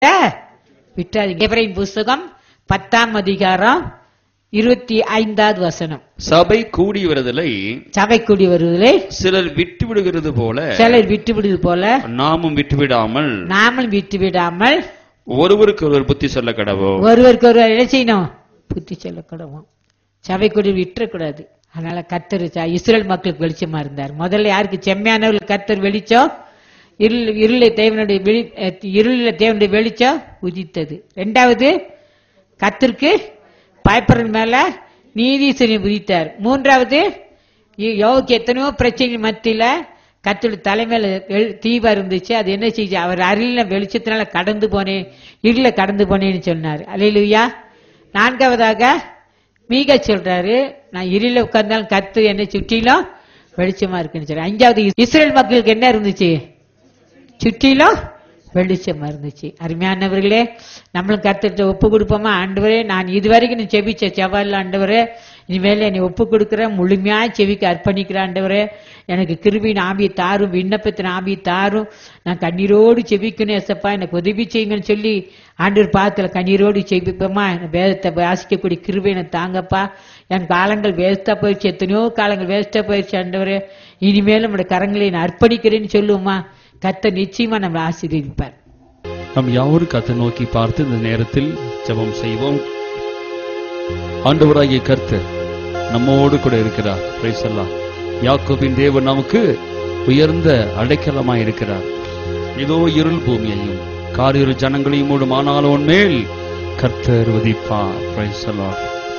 விட்டாதீங்க எபிரேயர் புஸ்தகம் பத்தாம் அதிகாரம் இருபத்தி ஐந்தாவது வசனம் சபை கூடி வருதலை சபை கூடி வருவதிலே சிலர் விட்டு விடுகிறது போல சிலர் விட்டு விடுவது போல நாமும் விட்டு விடாமல் நாமும் விட்டு விடாமல் ஒருவருக்கு ஒருவர் புத்தி சொல்ல கடவோம் ஒருவருக்கு ஒருவர் என்ன செய்யணும் புத்தி சொல்லக்கூடவும் சபை கூடி விட்டுறக்கூடாது அதனால கத்தர் ச- இஸ்ரேல் மக்களுக்கு வெளிச்சமா இருந்தார் முதல்ல யாருக்கு செம்மையானவர்கள் கத்தர் வெளிச்சம் இருள் இருளை தேவனுடைய வெளி அஹ், இருளில் தேவனுடைய வெளிச்சம் உதித்தது ரெண்டாவது கத்திற்கு பயப்படுறது மேல நீதீசனை உதித்தார் மூன்றாவது இ- யோவுக்கு எத்தனையோ பிரச்சனை மத்தியில கத்தோட தலைமையில வெள்- தீபம் இருந்துச்சு அது என்ன செய்யுச்சு அவர் அருளின வெளிச்சத்தினால கடந்து போனேன் இருள கடந்து போனேன்னு சொன்னார் அலையிலுயா நான்காவதாக மீக சொல்றாரு நான் இருள உட்கார்ந்தாலும் கத்து என்னை சுற்றிலும் வெளிச்சமா இருக்குன்னு சொல்லி அஞ்சாவது இஸ்ரேல் மக்களுக்கு என்ன இருந்துச்சு சுற்றிலும் வெளிச்சமா இருந்துச்சு அருமையானவர்களே நம்மளும் கத்துட்டு ஒப்பு கொடுப்போமா ஆண்டவரே நான் இதுவரைக்கும் நீ செபிச்ச செவ்வாயில் ஆண்டவரே இனிமேல் என்னை ஒப்பு கொடுக்குறேன் முழுமையா செவிக்க அர்ப்பணிக்கிறேன் ஆண்டவரே எனக்கு கிருபின் ஆவியை தாரும் விண்ணப்பத்தின் ஆவியை தாரும் நான் கண்ணீரோடு செபிக்கணும் எசப்பா எனக்கு உதவி செய்யுங்கன்னு சொல்லி ஆண்டவர் பாத்துல கண்ணீரோடு செபிப்போமா எனக்கு வேதத்தை வாசிக்கக்கூடிய கிருபை எனக்கு தாங்கப்பா என் காலங்கள் வேஸ்டா போயிடுச்சு எத்தனையோ காலங்கள் வேஸ்டா போயிடுச்சு ஆண்டவரே இனிமேல் நம்முடைய கரங்களை நான் அர்ப்பணிக்கிறேன்னு சொல்லுவோமா கத்த நிச்சயமா நம்மளை ஆசீர்வதிப்பார் நம் யாவரும் கத்தை நோக்கி பார்த்து இந்த நேரத்தில் ஜெபம் செய்வோம் ஆண்டவராகிய கர்த்தர் நம்மோடு கூட இருக்கிறார் பிரைஸ் எல்லாம் யாக்கோபின் தேவன் நமக்கு உயர்ந்த அடைக்கலமாய் இருக்கிறார் இதோ இருள் பூமியையும் காரிருள் ஜனங்களையும் மூடும் ஆனாலும் உன்மேல் கர்த்தர் உதிப்பார் பிரைஸ் எல்லாம்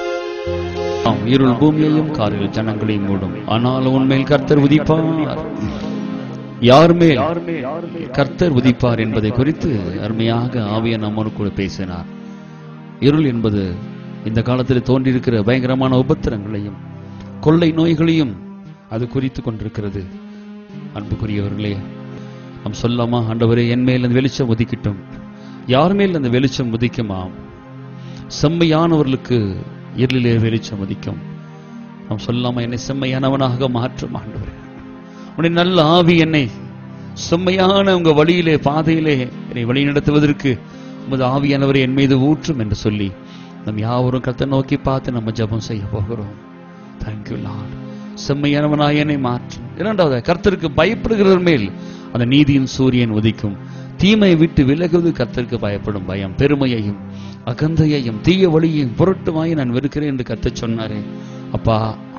ஆம் இருள் பூமியையும் காரிருள் ஜனங்களையும் மூடும் ஆனாலும் உன்மேல் கர்த்தர் உதிப்பார் யார் மேல் கர்த்தர் உதிப்பார் என்பதை குறித்து அருமையாக ஆவிய நம்மோடு கூட பேசினார் இருள் என்பது இந்த காலத்தில் தோன்றியிருக்கிற பயங்கரமான உபத்திரங்களையும் கொள்ளை நோய்களையும் அது குறித்து கொண்டிருக்கிறது அன்புக்குரியவர்களே நாம் சொல்லாமா ஆண்டவரே என் மேல் அந்த வெளிச்சம் உதிக்கட்டும் யார் மேல் அந்த வெளிச்சம் உதிக்குமாம் செம்மையானவர்களுக்கு இருளிலே வெளிச்சம் உதிக்கும் நாம் சொல்லாமா என்னை செம்மையானவனாக மாற்றும் ஆண்டவரே உன்னுடைய நல்ல ஆவி என்னை செம்மையான உங்க வழியிலே பாதையிலே என்னை வழி நடத்துவதற்கு உமது ஆவியானவரை என் மீது ஊற்றும் என்று சொல்லி நம் யாவரும் கத்தை நோக்கி பார்த்து நம்ம ஜெபம் செய்ய போகிறோம் தேங்க்யூ லார்ட் செம்மையானவனாய் என்னை மாற்றும் இரண்டாவது கர்த்தருக்கு பயப்படுகிறவர் மேல் அந்த நீதியின் சூரியன் உதிக்கும் தீமையை விட்டு விலகுவது கர்த்தருக்கு பயப்படும் பயம் பெருமையையும் அகந்தையையும் தீய வழியையும் பொருட்டுமாய் நான் வெறுக்கிறேன் என்று கர்த்தர் சொன்னாரே அப்பா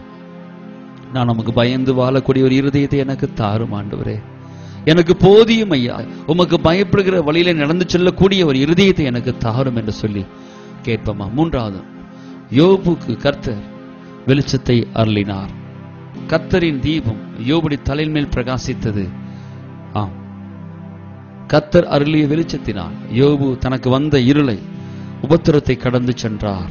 நான் நமக்கு பயந்து வாழக்கூடிய ஒரு இருதயத்தை எனக்கு தாரும் ஆண்டவரே எனக்கு போதியும் ஐயா உமக்கு பயப்படுகிற வழியில நடந்து செல்லக்கூடிய ஒரு இருதயத்தை எனக்கு தாரும் என்று சொல்லி கேட்போமா மூன்றாவது யோபுக்கு கர்த்தர் வெளிச்சத்தை அருளினார் கர்த்தரின் தீபம் யோபுடி தலையின் மேல் பிரகாசித்தது ஆம் கர்த்தர் அருளிய வெளிச்சத்தினால் யோபு தனக்கு வந்த இருளை உபத்திரத்தை கடந்து சென்றார்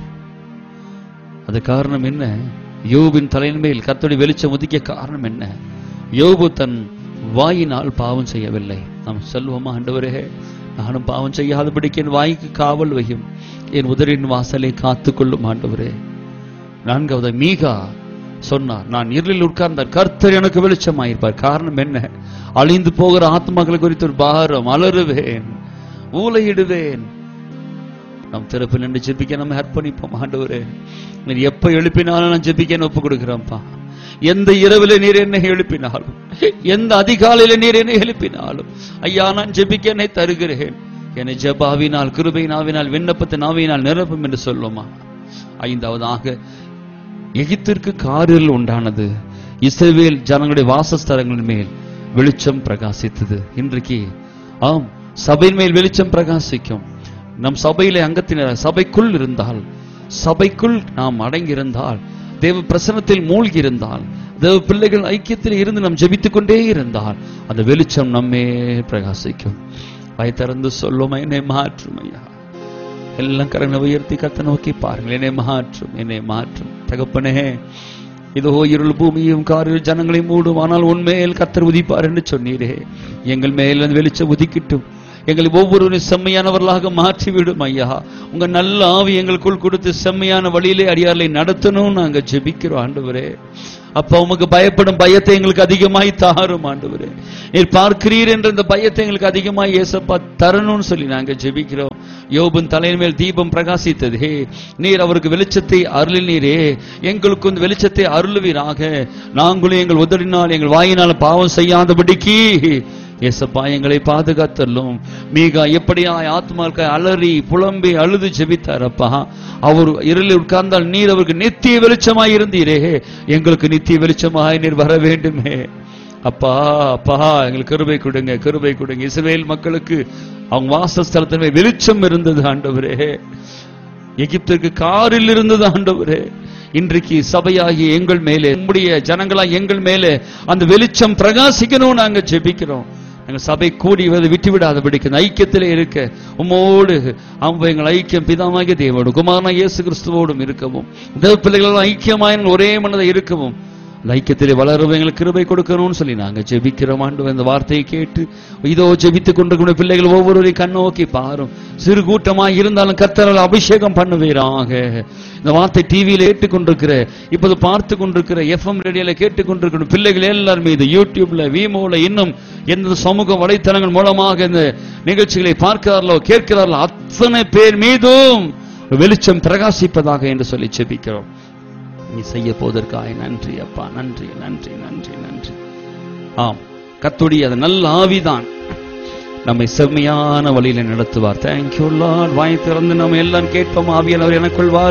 அது காரணம் என்ன யோபின் தலையின் மேல் கர்த்தருடைய வெளிச்சம் உதிக்க காரணம் என்ன யோபு தன் வாயினால் பாவம் செய்யவில்லை நாம் சொல்வோமா ஆண்டவரே நானும் பாவம் செய்யாதபடிக்கு என் வாய்க்கு காவல் வையும் என் உதரின் வாசலை காத்துக்கொள்ளும் ஆண்டவரே நான்காவது மீகா சொன்னார் நான் இருளில் உட்கார்ந்த கர்த்தர் எனக்கு வெளிச்சமாயிருப்பார் காரணம் என்ன அழிந்து போகிற ஆத்மாக்கள் குறித்து ஒரு பாரம் அலறுவேன் ஊலையிடுவேன் நம் திறப்பில் நின்று ஜெபிக்க நம்ம அர்ப்பணிப்போம் ஆண்டவரே நீர் எப்ப எழுப்பினாலும் நான் ஜெபிக்க ஒப்பு கொடுக்கிறேன்ப்பா எந்த இரவில நீர் என்னை எழுப்பினாலும் எந்த அதிகாலையில நீர் என்னை எழுப்பினாலும் ஐயா நான் ஜெபிக்க என்னை தருகிறேன் என்னை ஜெபாவினால் கிருபையினாவினால் விண்ணப்பத்தின் ஆவியினால் நிரப்பும் என்று சொல்லுமா ஐந்தாவதாக எகிப்திற்கு காரில் உண்டானது இஸ்ரவேல் ஜனங்களுடைய வாசஸ்தலங்களின் மேல் வெளிச்சம் பிரகாசித்தது இன்றைக்கு ஆம் சபையின் மேல் வெளிச்சம் பிரகாசிக்கும் நம் சபையிலே அங்கத்தினர் சபைக்குள் இருந்தால் சபைக்குள் நாம் அடங்கியிருந்தால் தேவ பிரசனத்தில் மூழ்கி இருந்தால் தேவ பிள்ளைகள் ஐக்கியத்தில் இருந்து நாம் ஜெபித்துக் கொண்டே இருந்தால் அந்த வெளிச்சம் நம்மே பிரகாசிக்கும் வாய் திறந்து சொல்லும் என்னை மாற்றும் ஐயா எல்லாம் கரங்களை உயர்த்தி கத்த நோக்கி பாருங்கள் என்னை மாற்றும் என்னை மாற்றும் தகப்பனே இதோ இருள் பூமியும் காரில் ஜனங்களை மூடும் ஆனால் உண்மையில் கத்தர் உதிப்பார் என்று சொன்னீரே எங்கள் மேல் அந்த வெளிச்சம் உதிக்கட்டும் எங்களை ஒவ்வொருவரும் செம்மையானவர்களாக மாற்றிவிடும் ஐயா உங்க நல்ல ஆவி எங்களுக்குள் கொடுத்து செம்மையான வழியிலே அடியார்களை நடத்தணும் நாங்க ஜெபிக்கிறோம் ஆண்டவரே அப்ப உமக்கு பயப்படும் பயத்தை எங்களுக்கு அதிகமாய் தாரும் ஆண்டவரே நீர் பார்க்கிறீர் என்ற இந்த பயத்தை எங்களுக்கு அதிகமாய் ஏசப்பா தரணும்னு சொல்லி நாங்க ஜெபிக்கிறோம் யோபின் தலையின் மேல் தீபம் பிரகாசித்ததே நீர் அவருக்கு வெளிச்சத்தை அருளினீரே எங்களுக்கு இந்த வெளிச்சத்தை அருளுவீராக நாங்களும் எங்கள் உதடினால் எங்கள் வாயினால் பாவம் செய்யாதபடிக்கு ஏசப்பா எங்களை பாதுகாத்தல்லும் மீகா எப்படியாய் ஆத்மாக்கள் அலறி புலம்பி அழுது ஜெபித்தாரப்பா அவர் இருளில் உட்கார்ந்தால் நீர் அவருக்கு நித்திய வெளிச்சமாய் இருந்தீரே எங்களுக்கு நித்திய வெளிச்சமாய் நீர் வர வேண்டுமே அப்பா அப்பா எங்களுக்கு கிருபை கொடுங்க கிருபை கொடுங்க இஸ்ரவேல் மக்களுக்கு அவங்க வாசஸ்தலத்தின் மேல் வெளிச்சம் இருந்தது ஆண்டவரே எகிப்திற்கு காரில் இருந்தது ஆண்டவரே இன்றைக்கு சபையாகி எங்கள் மேலே நம்முடைய ஜனங்களா எங்கள் மேலே அந்த வெளிச்சம் பிரகாசிக்கணும் நாங்க ஜெபிக்கிறோம் நாங்க சபை கூடி வந்து விட்டு விடாதபடிக்கு இந்த ஐக்கியத்திலே இருக்க உம்மோடு அவங்க எங்கள் ஐக்கியம் பிதாமாகிய தேவோடு குமாரனா இயேசு கிறிஸ்துவோடும் இருக்கவும் தேவ பிள்ளைகளோட ஐக்கியமாய் நாங்கள் ஒரே மனதை இருக்கவும் அந்த ஐக்கியத்திலே வளரவும் எங்களுக்கு கிருபை கொடுக்கணும்னு சொல்லி நாங்க ஜெபிக்கிறோம் ஆண்டு இந்த வார்த்தையை கேட்டு இதோ ஜெபித்துக் கொண்டிருக்கிற பிள்ளைகள் ஒவ்வொருவரையும் கண்ணோக்கி பாரும் சிறு கூட்டமாய் இருந்தாலும் கர்த்தரால் அபிஷேகம் பண்ணுவீராக இந்த வார்த்தை டிவியில ஏற்றுக்கொண்டிருக்கிற இப்போது பார்த்து கொண்டிருக்கிற எஃப்எம் ரேடியோல கேட்டுக்கொண்டிருக்கிற பிள்ளைகள் எல்லார் மீது யூடியூப்ல வீமோல இன்னும் எந்த சமூக வலைத்தளங்கள் மூலமாக இந்த நிகழ்ச்சிகளை பார்க்கிறார்களோ கேட்கிறார்களோ அத்தனை பேர் மீதும் வெளிச்சம் பிரகாசிப்பதாக என்று சொல்லி ஜெபிக்கிறோம் நீ செய்ய போவதற்காக நன்றி அப்பா நன்றி நன்றி நன்றி நன்றி ஆம் கத்துடைய அந்த நல்ல ஆவிதான் நம்மை செம்மையான வழியில நடத்துவார் தேங்க்யூ லார்ட் வாய் திறந்து நம்ம எல்லாம் கேட்போம் ஆவியானவர் எனக்குள் வாரும்